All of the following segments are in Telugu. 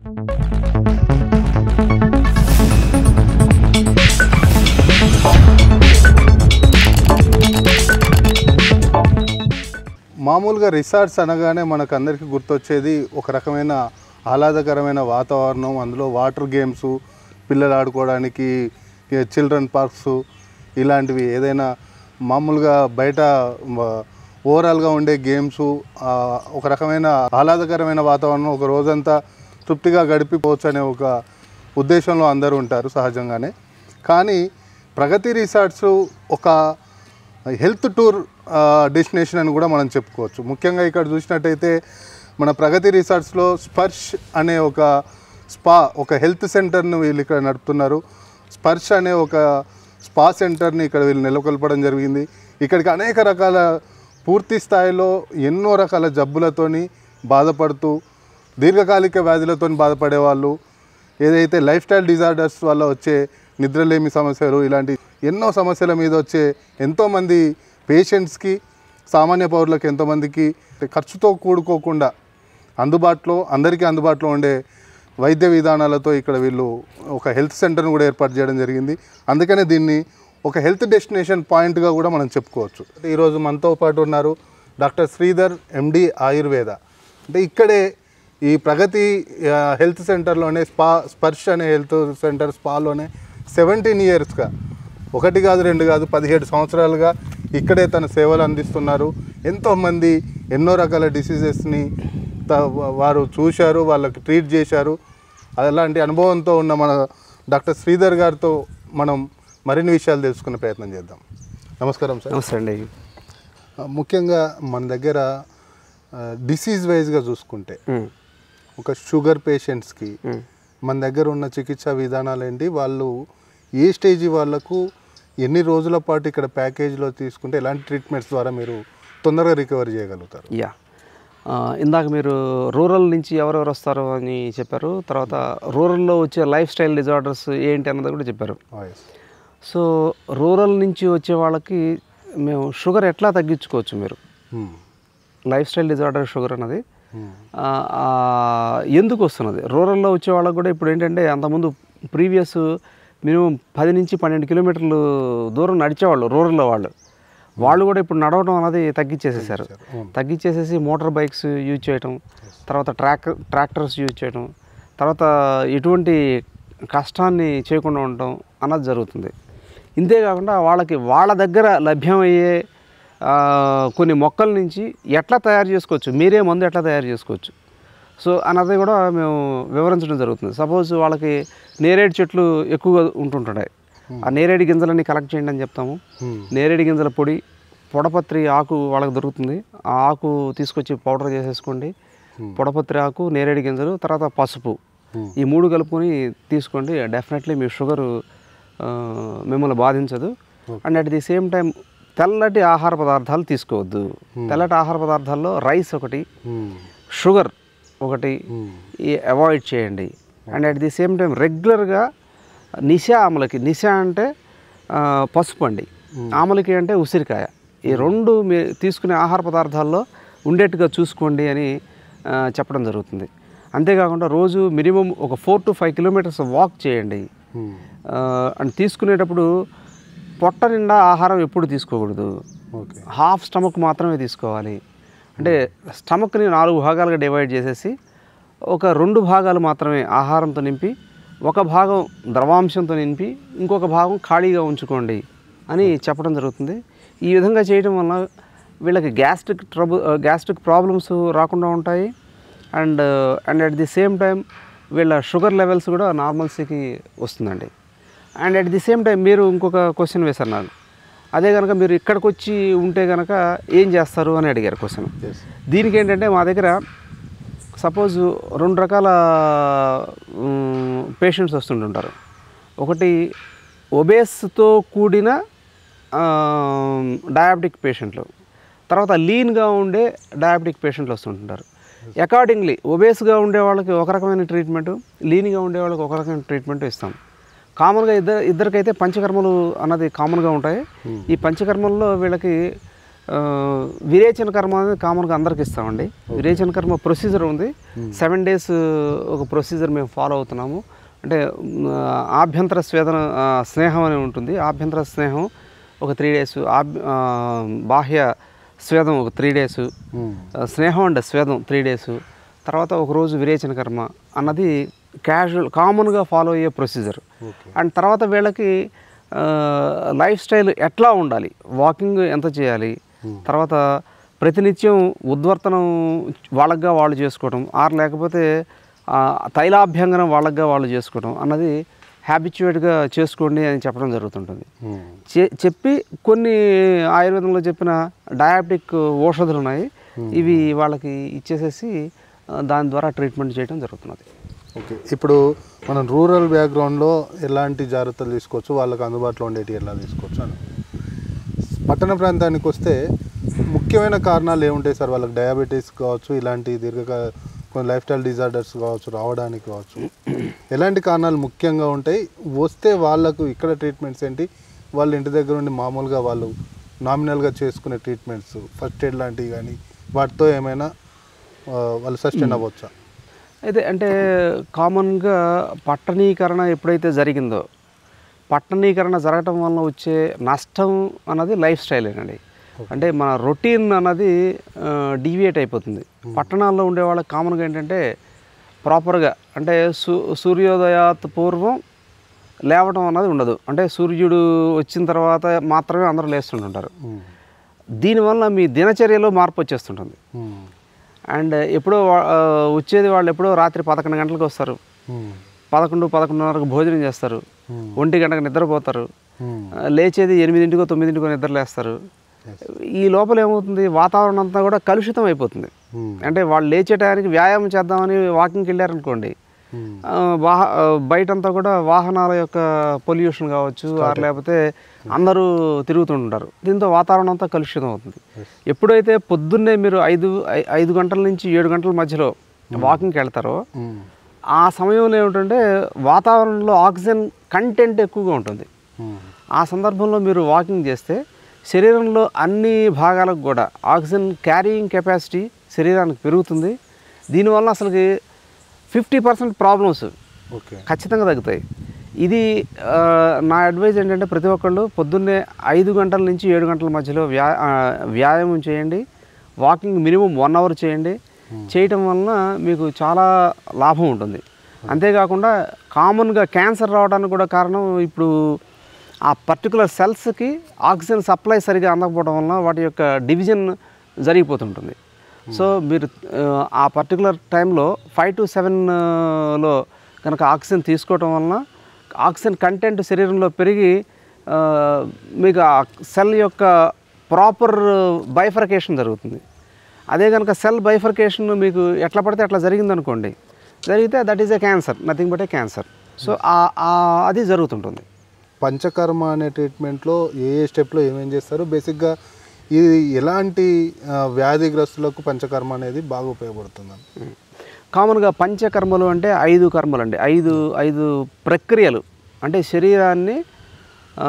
మామూలుగా రిసార్ట్స్ అనగానే మనకు అందరికీ గుర్తొచ్చేది ఒక రకమైన ఆహ్లాదకరమైన వాతావరణం అందులో వాటర్ గేమ్స్ పిల్లలు ఆడుకోవడానికి చిల్డ్రన్ పార్క్స్ ఇలాంటివి ఏదైనా మామూలుగా బయట ఓవరాల్గా ఉండే గేమ్స్ ఒక రకమైన ఆహ్లాదకరమైన వాతావరణం ఒక రోజంతా తృప్తిగా గడిపిపోవచ్చు అనే ఒక ఉద్దేశంలో అందరూ ఉంటారు సహజంగానే కానీ ప్రగతి రిసార్ట్స్ ఒక హెల్త్ టూర్ డెస్టినేషన్ అని కూడా మనం చెప్పుకోవచ్చు ముఖ్యంగా ఇక్కడ చూసినట్టయితే మన ప్రగతి రిసార్ట్స్లో స్పర్శ్ అనే ఒక స్పా ఒక హెల్త్ సెంటర్ను వీళ్ళు ఇక్కడ నడుపుతున్నారు స్పర్శ్ అనే ఒక స్పా సెంటర్ని ఇక్కడ వీళ్ళు నెలకొల్పడం జరిగింది ఇక్కడికి అనేక రకాల పూర్తి స్థాయిలో ఎన్నో రకాల జబ్బులతోని బాధపడుతూ దీర్ఘకాలిక వ్యాధులతో బాధపడే వాళ్ళు ఏదైతే లైఫ్ స్టైల్ డిజార్డర్స్ వల్ల వచ్చే నిద్రలేమి సమస్యలు ఇలాంటి ఎన్నో సమస్యల మీద వచ్చే ఎంతోమంది పేషెంట్స్కి సామాన్య పౌరులకు ఎంతోమందికి ఖర్చుతో కూడుకోకుండా అందుబాటులో అందరికీ అందుబాటులో ఉండే వైద్య విధానాలతో ఇక్కడ వీళ్ళు ఒక హెల్త్ సెంటర్ను కూడా ఏర్పాటు చేయడం జరిగింది అందుకనే దీన్ని ఒక హెల్త్ డెస్టినేషన్ పాయింట్గా కూడా మనం చెప్పుకోవచ్చు ఈరోజు మనతో పాటు ఉన్నారు డాక్టర్ శ్రీధర్ ఎండి ఆయుర్వేద అంటే ఇక్కడే ఈ ప్రగతి ఆ, హెల్త్ సెంటర్లోనే స్పా స్పర్శ్ అనే హెల్త్ సెంటర్ స్పాలోనే సెవెంటీన్ ఇయర్స్గా ఒకటి కాదు రెండు కాదు పదిహేడు సంవత్సరాలుగా ఇక్కడే తన సేవలు అందిస్తున్నారు ఎంతోమంది ఎన్నో రకాల డిసీజెస్ని త- వారు చూశారు వాళ్ళకి ట్రీట్ చేశారు అలాంటి అనుభవంతో ఉన్న మన డాక్టర్ శ్రీధర్ గారితో మనం మరిన్ని విషయాలు తెలుసుకునే ప్రయత్నం చేద్దాం నమస్కారం సార్ నమస్తే అండి ఆ, ముఖ్యంగా మన దగ్గర డిసీజ్ వైజ్గా చూసుకుంటే ఉమ్, ఒక షుగర్ పేషెంట్స్కి ఉమ్. మన దగ్గర ఉన్న చికిత్సా విధానాలు ఏంటి వాళ్ళు ఏ స్టేజీ వాళ్ళకు ఎన్ని రోజుల పాటు ఇక్కడ ప్యాకేజీలో తీసుకుంటే ఎలాంటి ట్రీట్మెంట్స్ ద్వారా మీరు తొందరగా రికవర్ చేయగలుగుతారు యా ఆ, ఇందాక మీరు రూరల్ నుంచి ఎవరెవరు వస్తారో అని చెప్పారు తర్వాత రూరల్లో వచ్చే లైఫ్ స్టైల్ డిజార్డర్స్ ఏంటి అన్నది కూడా చెప్పారు Ah, yes. సో రూరల్ నుంచి వచ్చే వాళ్ళకి మేము షుగర్ ఎట్లా తగ్గించుకోవచ్చు మీరు Hmm. Lifestyle disorder sugar అన్నది Hmm. ఆ, ఆ, ఎందుకు వస్తున్నది రూరల్లో వచ్చే వాళ్ళకి కూడా ఇప్పుడు ఏంటంటే అంతకుముందు ప్రీవియస్ మినిమం పది నుంచి పన్నెండు కిలోమీటర్లు దూరం నడిచేవాళ్ళు రూరల్లో వాళ్ళు వాళ్ళు కూడా ఇప్పుడు నడవడం అనేది తగ్గించేసేసారు తగ్గించేసేసి మోటార్ బైక్స్ యూజ్ చేయటం తర్వాత ట్రాక్ ట్రాక్టర్స్ యూజ్ చేయటం తర్వాత ఎటువంటి కష్టాన్ని చేయకుండా ఉండటం అన్నది జరుగుతుంది ఇంతేకాకుండా వాళ్ళకి వాళ్ళ దగ్గర లభ్యమయ్యే ఆ, కొన్ని మొక్కల నుంచి ఎట్లా తయారు చేసుకోవచ్చు మీరే మందు ఎట్లా తయారు చేసుకోవచ్చు సో అన్నది కూడా మేము వివరించడం జరుగుతుంది సపోజ్ వాళ్ళకి నేరేడు చెట్లు ఎక్కువగా ఉంటుంటాయి ఆ నేరేడు గింజలన్నీ కలెక్ట్ చేయండి అని చెప్తాము Hmm. నేరేడు గింజల పొడి పొడపత్రి ఆకు వాళ్ళకి దొరుకుతుంది ఆ ఆకు తీసుకొచ్చి పౌడర్ చేసేసుకోండి పొడపత్రి ఆకు నేరేడు గింజలు తర్వాత పసుపు Hmm. ఈ మూడు కలుపుకొని తీసుకోండి డెఫినెట్లీ మీ షుగరు మిమ్మల్ని బాధించదు and at the same time తెల్లటి ఆహార పదార్థాలు తీసుకోవద్దు తెల్లటి ఆహార పదార్థాల్లో రైస్ ఒకటి Hmm. షుగర్ ఒకటి Hmm. ఈ అవాయిడ్ చేయండి and at the same time రెగ్యులర్గా నిశా ఆమలకి నిశా అంటే ఆ, పసుపు అండి ఆమలకి అంటే ఉసిరికాయ ఈ రెండు మీరు తీసుకునే ఆహార పదార్థాల్లో ఉండేట్టుగా చూసుకోండి అని ఆ, చెప్పడం జరుగుతుంది అంతేకాకుండా రోజు మినిమం ఒక four to five kilometres walk చేయండి Hmm. ఆ, అండ్ తీసుకునేటప్పుడు పొట్ట నిండా ఆహారం ఎప్పుడు తీసుకోకూడదు Okay. హాఫ్ స్టమక్ మాత్రమే తీసుకోవాలి అంటే స్టమక్ని నాలుగు భాగాలుగా డివైడ్ చేసేసి ఒక రెండు భాగాలు మాత్రమే ఆహారంతో నింపి ఒక భాగం ద్రవాంశంతో నింపి ఇంకొక భాగం ఖాళీగా ఉంచుకోండి అని చెప్పడం జరుగుతుంది ఈ విధంగా చేయడం వల్ల వీళ్ళకి గ్యాస్ట్రిక్ ట్రబుల్ గ్యాస్ట్రిక్ ప్రాబ్లమ్స్ రాకుండా ఉంటాయి and and at the same time వీళ్ళ షుగర్ లెవెల్స్ కూడా నార్మల్సీకి వస్తుందండి and at the same time మీరు ఇంకొక క్వశ్చన్ వేశారు నాకు అదే కనుక మీరు ఇక్కడికి వచ్చి ఉంటే కనుక ఏం చేస్తారు అని అడిగారు క్వశ్చన్ Yes. దీనికి ఏంటంటే మా దగ్గర సపోజ్ రెండు రకాల పేషెంట్స్ వస్తుంటుంటారు ఒకటి ఒబేస్తో కూడిన డయాబెటిక్ పేషెంట్లు తర్వాత లీన్గా ఉండే డయాబెటిక్ పేషెంట్లు వస్తుంటుంటారు అకార్డింగ్లీ ఒబేస్గా ఉండే వాళ్ళకి ఒక రకమైన ట్రీట్మెంట్ లీన్గా ఉండే వాళ్ళకి ఒక రకమైన ట్రీట్మెంట్ ఇస్తాం కామన్గా ఇద్దరు ఇద్దరికైతే పంచకర్మలు అన్నది కామన్గా ఉంటాయి ఈ పంచకర్మల్లో వీళ్ళకి ఆ, విరేచన కర్మ అనేది కామన్గా అందరికి ఇస్తామండి విరేచన కర్మ ప్రొసీజర్ ఉంది సెవెన్ డేస్ ఒక ప్రొసీజర్ మేము ఫాలో అవుతున్నాము అంటే మ్, ఆభ్యంతర స్వేదన ఆ, స్నేహం అని ఉంటుంది ఆభ్యంతర స్నేహం ఒక త్రీ డేస్ ఆభ్ ఆ, బాహ్య స్వేదం ఒక త్రీ డేస్ మ్మ్. స్నేహం అండ్ స్వేదం త్రీ డేస్ తర్వాత ఒక రోజు విరేచన కర్మ అన్నది క్యాజువల్ కామన్గా ఫాలో అయ్యే ప్రొసీజర్ ఓకే అండ్ తర్వాత వీళ్ళకి లైఫ్ స్టైల్ ఎట్లా ఉండాలి వాకింగ్ ఎంత చేయాలి తర్వాత ప్రతినిత్యం ఉద్వర్తనం వాళ్ళగా వాళ్ళు చేసుకోవడం ఆర్ లేకపోతే ఆ, తైలాభ్యంగనం వాళ్ళగా వాళ్ళు చేసుకోవడం అన్నది హ్యాబిచువేట్గా చేసుకోండి అని చెప్పడం జరుగుతుంటుంది మ్మ్. చె- చెప్పి కొన్ని ఆయుర్వేదంలో చెప్పిన డయాబెటిక్ ఔషధాలు ఉన్నాయి ఇవి వాళ్ళకి ఇచ్చేసేసి ఆ, దాని ద్వారా ట్రీట్మెంట్ చేయడం జరుగుతున్నది ఓకే ఇప్పుడు మనం రూరల్ బ్యాక్గ్రౌండ్లో ఎలాంటి జాగ్రత్తలు తీసుకోవచ్చు వాళ్ళకి అందుబాటులో ఉండేటి ఎలా తీసుకోవచ్చు అని పట్టణ ప్రాంతానికి వస్తే ముఖ్యమైన కారణాలు ఏముంటాయి సార్ వాళ్ళకి డయాబెటీస్ కావచ్చు ఇలాంటి దీర్ఘ కొన్ని లైఫ్ స్టైల్ డిజార్డర్స్ కావచ్చు రావడానికి కావచ్చు ఎలాంటి కారణాలు ముఖ్యంగా ఉంటాయి వస్తే వాళ్ళకు ఇక్కడ ట్రీట్మెంట్స్ ఏంటి వాళ్ళ ఇంటి దగ్గర ఉండి మామూలుగా వాళ్ళు నామినల్గా చేసుకునే ట్రీట్మెంట్స్ ఫస్ట్ ఎయిడ్ లాంటివి కానీ వాటితో ఏమైనా ఆ, వాళ్ళు సస్టైన్ అవ్వచ్చా అయితే అంటే కామన్గా పట్టణీకరణ ఎప్పుడైతే జరిగిందో పట్టణీకరణ జరగటం వలన వచ్చే నష్టం అన్నది లైఫ్ స్టైలేనండి అంటే మన రొటీన్ అన్నది డీవియేట్ అయిపోతుంది పట్టణాల్లో ఉండే వాళ్ళకి కామన్గా ఏంటంటే ప్రాపర్గా అంటే సూ సూర్యోదయాత్ పూర్వం లేవటం అన్నది ఉండదు అంటే సూర్యుడు వచ్చిన తర్వాత మాత్రమే అందరూ లేస్తుంటుంటారు మ్మ్. దీనివల్ల మీ దినచర్యలో మార్పు వచ్చేస్తుంటుంది మ్మ్. అండ్ ఎప్పుడో వా- ఆ, వచ్చేది వాళ్ళు ఎప్పుడో రాత్రి పదకొండు గంటలకు వస్తారు మ్మ్. పదకొండు పదకొండున్నరకు భోజనం చేస్తారు మ్మ్. ఒంటి గంటకు నిద్రపోతారు మ్మ్. ఆ, లేచేది ఎనిమిదింటికో తొమ్మిదింటికో నిద్రలేస్తారు ఈ లోపల ఏమవుతుంది వాతావరణం అంతా కూడా కలుషితం అయిపోతుంది మ్మ్. అంటే వాళ్ళు లేచే టయానికి వ్యాయామం చేద్దామని వాకింగ్కి వెళ్ళారనుకోండి మ్మ్. ఆ, వాహ ఆ, బయటంతా కూడా వాహనాల యొక్క పొల్యూషన్ కావచ్చు ఆర్ లేకపోతే అందరూ తిరుగుతుంటారు దీంతో వాతావరణం అంతా కలుషితం అవుతుంది ఎప్పుడైతే పొద్దున్నే మీరు ఐదు ఐ- ఐదు గంటల నుంచి ఏడు గంటల మధ్యలో వాకింగ్కి వెళ్తారో మ్మ్. ఆ సమయంలో ఏమిటంటే వాతావరణంలో ఆక్సిజన్ కంటెంట్ ఎక్కువగా ఉంటుంది మ్మ్. ఆ సందర్భంలో మీరు వాకింగ్ చేస్తే శరీరంలో అన్ని భాగాలకు కూడా ఆక్సిజన్ క్యారీయింగ్ కెపాసిటీ శరీరానికి పెరుగుతుంది దీనివల్ల అసలుకి ఫిఫ్టీ పర్సెంట్ ప్రాబ్లమ్స్ ఓకే ఖచ్చితంగా తగ్గుతాయి ఇది ఆ, నా అడ్వైజ్ ఏంటంటే ప్రతి ఒక్కళ్ళు పొద్దున్నే ఐదు గంటల నుంచి ఏడు గంటల మధ్యలో వ్యా ఆ, వ్యాయామం చేయండి వాకింగ్ మినిమం వన్ అవర్ చేయండి చేయటం వలన మీకు చాలా లాభం ఉంటుంది అంతేకాకుండా కామన్గా క్యాన్సర్ రావడానికి కూడా కారణం ఇప్పుడు ఆ పర్టికులర్ సెల్స్కి ఆక్సిజన్ సప్లై సరిగా అందకపోవడం వలన వాటి యొక్క డివిజన్ జరిగిపోతుంటుంది సో మీరు ఆ, ఆ పర్టికులర్ టైంలో ఫైవ్ టు సెవెన్లో కనుక ఆక్సిజన్ తీసుకోవటం వలన ఆక్సిజన్ కంటెంట్ శరీరంలో పెరిగి ఆ, మీకు ఆ సెల్ యొక్క ప్రాపర్ బైఫర్కేషన్ జరుగుతుంది అదే కనుక సెల్ బైఫర్కేషన్ మీకు ఎట్లా పడితే అట్లా జరిగిందనుకోండి జరిగితే that is a cancer nothing but a cancer so అది జరుగుతుంటుంది పంచకర్మ అనే ట్రీట్మెంట్లో ఏ ఏ స్టెప్లో ఏమేం చేస్తారు బేసిక్గా ఇది ఎలాంటి ఆ, వ్యాధిగ్రస్తులకు పంచకర్మ అనేది బాగా ఉపయోగపడుతుంది కామన్గా పంచకర్మలు అంటే ఐదు కర్మలు అండి ఐదు ఐదు ప్రక్రియలు అంటే శరీరాన్ని ఆ,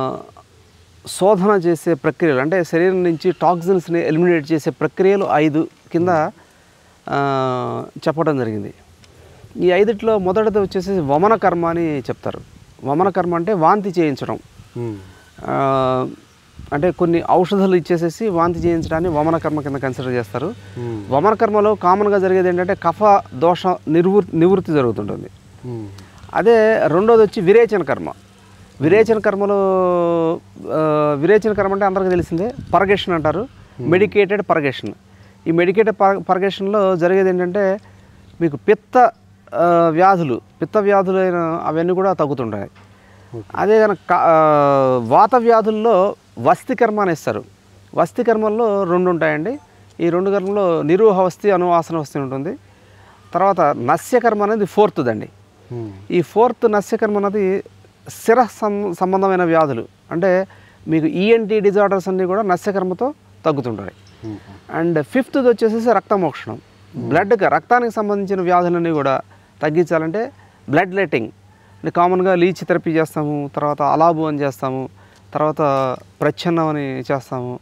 శోధన చేసే ప్రక్రియలు అంటే శరీరం నుంచి టాక్సిన్స్ని ఎలిమినేట్ చేసే ప్రక్రియలు ఐదు కింద ఆ, చెప్పడం జరిగింది ఈ ఐదిట్లో మొదటిది వచ్చేసి వమన కర్మ అని చెప్తారు వమన కర్మ అంటే వాంతి చేయించడం మ్మ్. ఆ, అంటే కొన్ని ఔషధాలు ఇచ్చేసేసి వాంతి చేయించడాన్ని వమన కర్మ కింద కన్సిడర్ చేస్తారు మ్మ్. వమన కర్మలో కామన్గా జరిగేది ఏంటంటే కఫ దోష నివృత్తి నివృత్తి జరుగుతుంటుంది మ్మ్. అదే రెండోది వచ్చి విరేచన కర్మ విరేచన కర్మలో ఆ, విరేచన కర్మ అంటే అందరికీ తెలిసిందే పరగేషన్ అంటారు మెడికేటెడ్ పరగేషన్ ఈ మెడికేటెడ్ పర పరగేషన్లో జరిగేది ఏంటంటే మీకు పిత్త ఆ, వ్యాధులు పిత్త వ్యాధులైన అవన్నీ కూడా తగ్గుతుంటాయి అదే కనుక క- ఆ, వాత వ్యాధుల్లో వస్తి కర్మ అని ఇస్తారు వస్తి కర్మల్లో రెండు ఉంటాయండి ఈ రెండు కర్మలో నిరూహ వస్తి అనువాసన వస్తి ఉంటుంది తర్వాత నస్యకర్మ అనేది ఫోర్త్ దండి మ్మ్. ఈ ఫోర్త్ నస్యకర్మ అనేది శిర సం సంబంధమైన వ్యాధులు అంటే మీకు ఈఎన్టీ డిజార్డర్స్ అన్నీ కూడా నస్యకర్మతో తగ్గుతుంటాయి మ్మ్. అండ్ ఫిఫ్త్ వచ్చేసేసి రక్తమోక్షణం బ్లడ్కి రక్తానికి సంబంధించిన వ్యాధులన్నీ కూడా తగ్గించాలంటే బ్లడ్ లెట్టింగ్ అంటే కామన్గా లీచ్ థెరపీ చేస్తాము తర్వాత అలాబు అని చేస్తాము తర్వాత ప్రచ్ఛన్నం అని చేస్తాము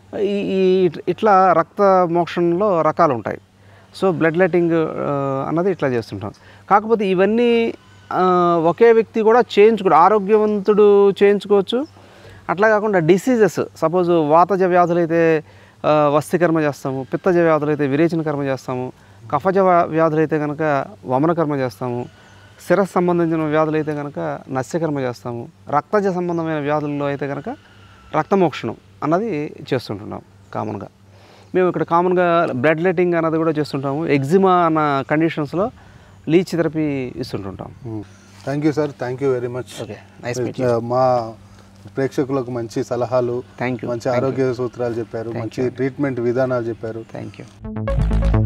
ఈ ఈ ఇట్లా రక్త మోక్షంలో రకాలు ఉంటాయి సో బ్లడ్ లైటింగ్ అన్నది ఇట్లా చేస్తుంటాం కాకపోతే ఇవన్నీ ఆ, ఒకే వ్యక్తి కూడా చేయించుకో ఆరోగ్యవంతుడు చేయించుకోవచ్చు అట్లా కాకుండా డిసీజెస్ సపోజ్ వాతజ వ్యాధులు అయితే ఆ, వస్తికర్మ చేస్తాము పిత్తజ వ్యాధులు అయితే విరేచన కర్మ చేస్తాము కఫజ వ్యా- వ్యాధులు అయితే కనుక వమన కర్మ చేస్తాము శిరస్సు సంబంధించిన వ్యాధులు అయితే కనుక నస్యకర్మ చేస్తాము రక్తజ సంబంధమైన వ్యాధుల్లో అయితే కనుక రక్తమోక్షణం అన్నది చేస్తుంటున్నాం కామన్గా మేము ఇక్కడ కామన్గా బ్లడ్ లెటింగ్ అన్నది కూడా చేస్తుంటాము ఎగ్జిమా అన్న కండిషన్స్లో లీచ్ థెరపీ ఇస్తుంటుంటాం thank you sir thank you very much okay nice మా ప్రేక్షకులకు మంచి సలహాలు థ్యాంక్ యూ మంచి ఆరోగ్య సూత్రాలు చెప్పారు మంచి ట్రీట్మెంట్ విధానాలు చెప్పారు థ్యాంక్ యూ